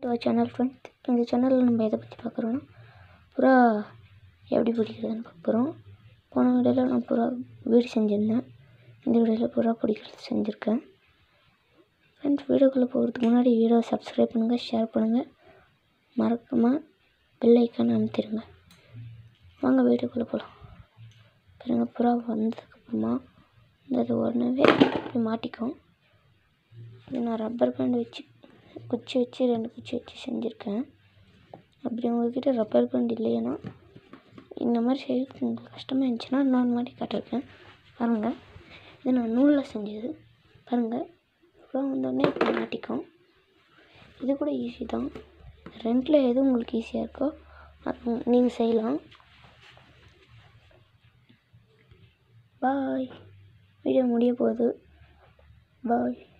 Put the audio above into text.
to our channel friends இந்த சேனலில் நம்ம எதை பற்றி பார்க்குறோன்னா புறா எப்படி பிடிக்கிறதுன்னு பார்க்க போகிறோம் போன வீடியோவில் நான் புறா வீடு செஞ்சுருந்தேன் இந்த வீடியோவில் புறா பிடிக்கிறது செஞ்சுருக்கேன் ஃப்ரெண்ட்ஸ் வீடியோக்குள்ளே போகிறதுக்கு முன்னாடி வீடியோவை சப்ஸ்கிரைப் பண்ணுங்கள் ஷேர் பண்ணுங்கள் மறக்காமல் பெல் ஐக்கான் அமுத்திடுங்க வாங்க வீடியோக்குள்ளே போகலாம் பாருங்க புறா வந்ததுக்கப்புறமா இந்த அது உடனே இப்படி மாட்டிக்கும் இது நான் ரப்பர் பேண்ட் வச்சு குச்சி வச்சு ரெண்டு குச்சி வச்சு செஞ்சுருக்கேன் அப்படி உங்கள்கிட்ட ரப்பர் பேண்ட் இல்லைன்னா இந்த மாதிரி செய்யறதுக்கு உங்களுக்கு கஷ்டமாக இருந்துச்சுன்னா இன்னொரு மாதிரி காட்டிருக்கேன் பாருங்கள் இது நான் நூலில் செஞ்சது பாருங்கள் அப்புறம் வந்தோடனே இப்படி மாட்டிக்கும் இது கூட ஈஸி தான் ரெண்டில் எது உங்களுக்கு ஈஸியாக இருக்கோ அது நீங்கள் செய்யலாம் பாய் வீடியோ முடிய போகுது பாய்